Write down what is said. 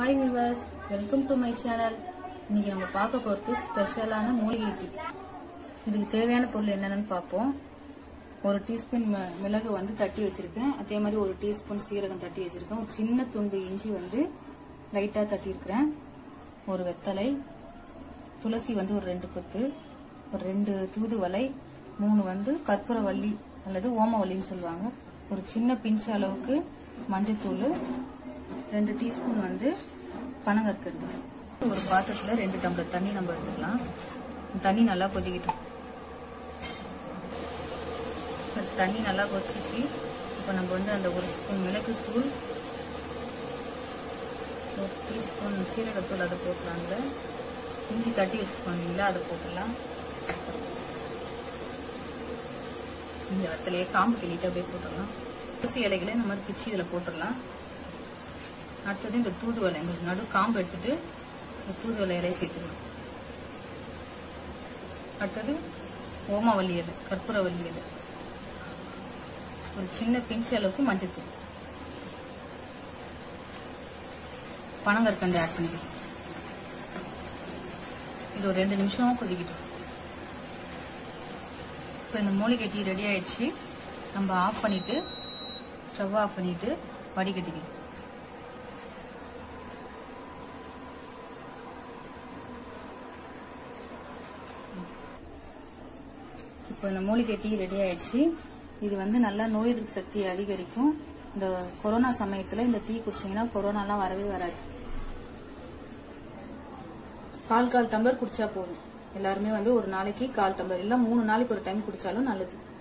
hi viewers welcome to my channel இன்னைக்கு நம்ம பார்க்க போறது ஸ்பெஷலான மூலிகை டீ இதுக்கு தேவையான பொருள் என்னென்னு பார்ப்போம் ஒரு டீஸ்பூன் மி- மிளகு வந்து தட்டி வச்சிருக்கேன் அதே மாதிரி ஒரு டீஸ்பூன் சீரகம் தட்டி வச்சிருக்கேன் ஒரு சின்ன துண்டு இஞ்சி வந்து லைட்டா தட்டி இருக்கிறேன் ஒரு வெத்தலை துளசி வந்து ஒரு ரெண்டு கொத்து ஒரு ரெண்டு தூதுவளை மூணு வந்து கற்பூரவள்ளி அல்லது ஓமவல்லின்னு சொல்லுவாங்க ஒரு சின்ன பிஞ்ச் அளவுக்கு மஞ்சத்தூள் ரெண்டு டீஸ்பூன் வந்து பனங்கற்கண்டு ஒரு பாத்திரத்துல ரெண்டு டம்ளர் தண்ணி நம்ம எடுத்துக்கலாம் தண்ணி நல்லா கொதிக்கிட்டோம் இந்த தண்ணி நல்லா கொதிச்சிச்சு இப்போ நம்ம வந்து அந்த ஒரு ஸ்பூன் மிளகுத்தூள் ஒரு டீஸ்பூன் சீரகத்தூள் அதை போட்டுலாங்க இஞ்சி தட்டி வச்சுருக்கோம் இல்லைங்களா அதை போட்டுடலாம் இந்த இடத்துலயே காம்பு கிள்ளிட்டு அப்படியே போட்டுடலாம் துளசி இலைகளை இந்த மாதிரி பிச்சு இதில் போட்டுடலாம் அடுத்தது இந்த தூதுவளை இந்த நடு காம்பு எடுத்துட்டு இந்த தூதுவளை இலையை சேர்த்துக்கலாம் அடுத்தது ஓமவல்லி இலை கற்பூரவல்லி இலை ஒரு சின்ன பிஞ்ச் அளவுக்கு மஞ்சத்தூள் பனங்கற்கண்டு ஆட் பண்ணிக்கலாம் இது ஒரு ரெண்டு நிமிஷம் கொதிக்கிட்டோம் இப்போ இந்த மூலிகை டீ ரெடி ஆயிடுச்சு நம்ம ஆஃப் பண்ணிட்டு ஸ்டவ் ஆஃப் பண்ணிட்டு வடிகட்டிக்கலாம் இப்போ இந்த மூலிகை டீ ரெடி ஆயிடுச்சு இது வந்து நல்லா நோய் எதிர்ப்பு சக்தியை அதிகரிக்கும் இந்த கொரோனா சமயத்துல இந்த டீ குடிச்சீங்கன்னா கொரோனாலாம் வரவே வராது கால் கால் டம்ளர் குடிச்சா போதும் எல்லாருமே வந்து ஒரு நாளைக்கு கால் டம்ளர் இல்ல மூணு நாளைக்கு ஒரு டைம் குடிச்சாலும் நல்லது